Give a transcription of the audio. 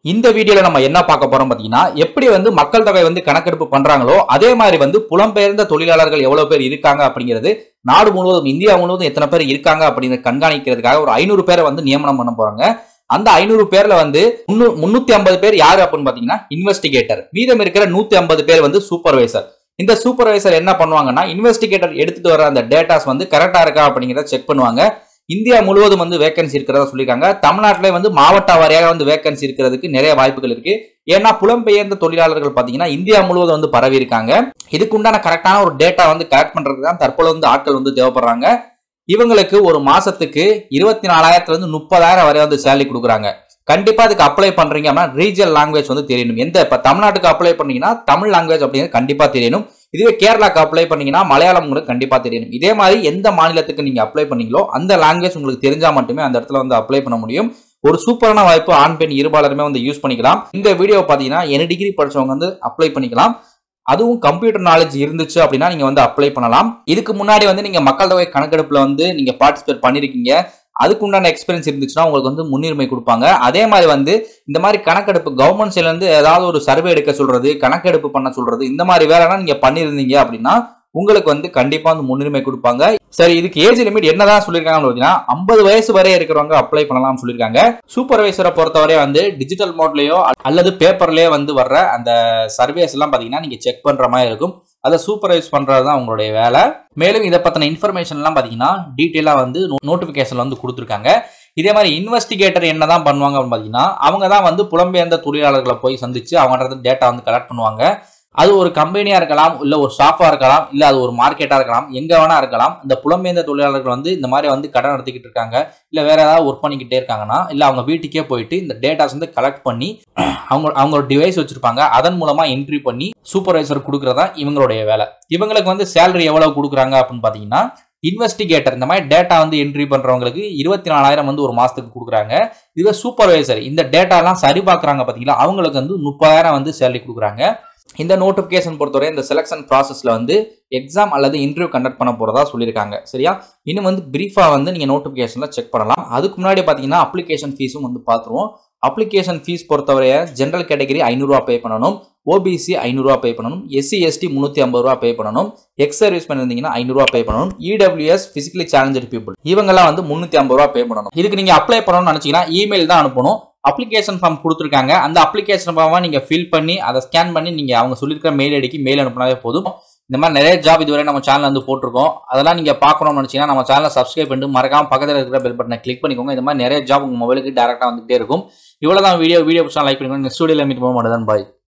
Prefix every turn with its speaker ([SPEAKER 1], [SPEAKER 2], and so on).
[SPEAKER 1] இந்த வீடியோல நம்ம என்ன பார்க்க போறோம் பாத்தீங்கன்னா எப்படி வந்து மக்கள் தொகை வந்து கணக்கெடுப்பு பண்றாங்களோ அதே மாதிரி வந்து புலம்பெயர்ந்த தொழிலாளர்கள் எவ்வளவு பேர் இருக்காங்க அப்படிங்கிறது நாடு முழுவதும் இந்தியா முழுவதும் எத்தனை பேர் இருக்காங்க அப்படின்னு கண்காணிக்கிறதுக்காக ஒரு ஐநூறு பேரை வந்து நியமனம் பண்ண போறாங்க அந்த ஐநூறு பேர்ல வந்து முன்னூத்தி ஐம்பது பேர் யாரு அப்படின்னு பாத்தீங்கன்னா இன்வெஸ்டிகேட்டர் மீதம் இருக்கிற நூத்தி ஐம்பது பேர் வந்து சூப்பர்வைசர் இந்த சூப்பர்வைசர் என்ன பண்ணுவாங்கன்னா இன்வெஸ்டிகேட்டர் எடுத்துட்டு வர அந்த டேட்டாஸ் வந்து கரெக்டா இருக்கா அப்படிங்கிறத செக் பண்ணுவாங்க இந்தியா முழுவதும் வந்து வேகன்சி இருக்கிறதா சொல்லியிருக்காங்க தமிழ்நாட்டிலே வந்து மாவட்ட வாரியாக வந்து வேகன்சி இருக்கிறதுக்கு நிறைய வாய்ப்புகள் இருக்கு ஏன்னா புலம்பெயர்ந்த தொழிலாளர்கள் பாத்தீங்கன்னா இந்தியா முழுவதும் வந்து பரவி இருக்காங்க இதுக்கு உண்டான கரெக்டான ஒரு டேட்டா வந்து கலெக்ட் பண்றதுக்கு தான் தற்போது வந்து ஆட்கள் வந்து தேவைப்படுறாங்க இவங்களுக்கு ஒரு மாசத்துக்கு இருபத்தி நாலாயிரத்துல இருந்து முப்பதாயிரம் வரை வந்து சேலரி கொடுக்குறாங்க கண்டிப்பா அதுக்கு அப்ளை பண்றீங்க அப்படின்னா ரீஜனல் லாங்குவேஜ் வந்து தெரியணும் எந்த இப்ப தமிழ்நாட்டுக்கு அப்ளை பண்ணீங்கன்னா தமிழ் லாங்குவேஜ் அப்படிங்கிறது கண்டிப்பா தெரியணும் இதுவே கேரளாக்கு அப்ளை பண்ணீங்கன்னா மலையாளம் உங்களுக்கு கண்டிப்பா தெரியணும் இதே மாதிரி எந்த மாநிலத்துக்கு நீங்க அப்ளை பண்ணீங்களோ அந்த லாங்குவேஜ் உங்களுக்கு தெரிஞ்சா மட்டுமே அந்த இடத்துல வந்து அப்ளை பண்ண முடியும் ஒரு சூப்பரான வாய்ப்பு ஆண் பெண் இருபாலருமே வந்து யூஸ் பண்ணிக்கலாம் இந்த வீடியோ பாத்தீங்கன்னா என்ன டிகிரி படிச்சவங்க வந்து அப்ளை பண்ணிக்கலாம் அதுவும் கம்ப்யூட்டர் நாலேஜ் இருந்துச்சு அப்படின்னா நீங்க வந்து அப்ளை பண்ணலாம் இதுக்கு முன்னாடி வந்து நீங்க மக்கள் தொகை கணக்கெடுப்புல வந்து நீங்க பார்ட்டிசிபேட் பண்ணிருக்கீங்க அதுக்கு உண்டான எக்ஸ்பீரியன்ஸ் இருந்துச்சுன்னா உங்களுக்கு வந்து முன்னுரிமை கொடுப்பாங்க அதே மாதிரி வந்து இந்த மாதிரி கணக்கெடுப்பு கவர்மெண்ட் சைட்ல இருந்து ஏதாவது ஒரு சர்வே எடுக்க சொல்றது கணக்கெடுப்பு பண்ண சொல்றது இந்த மாதிரி வேலைலாம் நீங்க பண்ணியிருந்தீங்க அப்படின்னா உங்களுக்கு வந்து கண்டிப்பா வந்து முன்னுரிமை கொடுப்பாங்க சரி இதுக்கு ஏஜ் லிமிட் என்னதான் சொல்லியிருக்காங்க பார்த்தீங்கன்னா ஐம்பது வயசு வரை இருக்கிறவங்க அப்ளை பண்ணலாம்னு சொல்லியிருக்காங்க சூப்பர்வைசரை பொறுத்தவரை வந்து டிஜிட்டல் மோட்லயோ அல்லது பேப்பர்லயோ வந்து வர்ற அந்த சர்வேஸ் எல்லாம் பாத்தீங்கன்னா நீங்க செக் பண்ற மாதிரி இருக்கும் அதை சூப்பர்வைஸ் பண்றது தான் உங்களுடைய வேலை மேலும் இதை பத்தின இன்ஃபர்மேஷன் எல்லாம் பாத்தீங்கன்னா டீட்டெயிலா வந்து நோட்டிபிகேஷன் வந்து கொடுத்துருக்காங்க இதே மாதிரி இன்வெஸ்டிகேட்டர் என்னதான் பண்ணுவாங்க அப்படின்னு பாத்தீங்கன்னா அவங்க தான் வந்து புலம்பெயர்ந்த தொழிலாளர்களை போய் சந்திச்சு அவங்கள்ட்ட டேட்டா வந்து கலெக்ட் பண்ணுவாங்க அது ஒரு கம்பெனியா இருக்கலாம் இல்ல ஒரு ஷாப்பா இருக்கலாம் இல்ல அது ஒரு மார்க்கெட்டா இருக்கலாம் எங்க வேணா இருக்கலாம் இந்த புலம்பெயர்ந்த தொழிலாளர்கள் வந்து இந்த மாதிரி வந்து கடன் நடத்திக்கிட்டு இருக்காங்க இல்ல வேற ஏதாவது ஒர்க் பண்ணிக்கிட்டே இருக்காங்கன்னா இல்ல அவங்க வீட்டுக்கே போயிட்டு இந்த டேட்டாஸ் வந்து கலெக்ட் பண்ணி அவங்க அவங்க ஒரு டிவைஸ் வச்சிருப்பாங்க அதன் மூலமா என்ட்ரி பண்ணி சூப்பர்வைசர் கொடுக்கறதா இவங்களுடைய வேலை இவங்களுக்கு வந்து சேலரி எவ்வளவு கொடுக்குறாங்க அப்படின்னு பாத்தீங்கன்னா இன்வெஸ்டிகேட்டர் இந்த மாதிரி டேட்டா வந்து என்ட்ரி பண்றவங்களுக்கு இருபத்தி நாலாயிரம் வந்து ஒரு மாசத்துக்கு கொடுக்குறாங்க இதுவே சூப்பர்வைசர் இந்த டேட்டா எல்லாம் சரி பார்க்குறாங்க பாத்தீங்களா அவங்களுக்கு வந்து முப்பதாயிரம் வந்து சேலரி கொடுக்குறாங்க இந்த நோட்டிபிகேஷன் பொறுத்தவரை இந்த செலெக்ஷன் ப்ராசஸ்ல வந்து எக்ஸாம் அல்லது இன்டர்வியூ கண்டக்ட் பண்ண போறதா சொல்லியிருக்காங்க சரியா இன்னும் வந்து பிரீஃபா வந்து நீங்க நோட்டிபிகேஷன்ல செக் பண்ணலாம் அதுக்கு முன்னாடி பாத்தீங்கன்னா அப்ளிகேஷன் ஃபீஸும் வந்து பார்த்துருவோம் அப்ளிகேஷன் ஃபீஸ் பொறுத்தவரைய ஜென்ரல் கேட்டகரி ஐநூறுரூவா பே பண்ணணும் ஓபிசி ஐநூறுரூவா பே பண்ணணும் எஸ்சி எஸ்டி முந்நூற்றி ஐம்பது ரூபா பே பண்ணணும் எக்ஸ் சர்வீஸ் பண்ணிருந்தீங்கன்னா ஐநூறுரூவா பே பண்ணணும் இடபிள்யூஎஸ் பிசிக்கலி சேலஞ்சட் பீப்புள் இவங்கெல்லாம் வந்து முந்நூற்றி ஐம்பது ரூபா பே பண்ணணும் இதுக்கு நீங்கள் அப்ளை பண்ணணும்னு நினச்சிங்கன்னா இமெயில் தான் அனுப்பணும் அப்ளிகேஷன் ஃபார்ம் கொடுத்துருக்காங்க அந்த அப்ளிகேஷன் ஃபார்மை நீங்கள் ஃபில் பண்ணி அதை ஸ்கேன் பண்ணி நீங்கள் அவங்க சொல்லியிருக்கிற மெயில் ஐடிக்கு மெயில் அனுப்பினாலே போதும் இந்த மாதிரி நிறைய ஜாப் இதுவரை நம்ம சேனல் வந்து போட்டிருக்கோம் அதெல்லாம் நீங்கள் பார்க்கணும்னு நினச்சிங்கன்னா நம்ம சேனலை சப்ஸ்கிரைப் பண்ணிட்டு மறக்காம பக்கத்தில் இருக்கிற பெல் பட்டனை கிளிக் பண்ணிக்கோங்க இந்த மாதிரி நிறைய ஜாப் உங்கள் மொபைலுக்கு டேரெக்டாக வந்துகிட்டே இருக்கும் இவ்வளோ தான் வீடியோ வீடியோ பிடிச்சா லைக் பண்ணிக்கோங்க நெக்ஸ்ட் வீடியோவில் மீட் பண்ண மாட்டேன் பாய்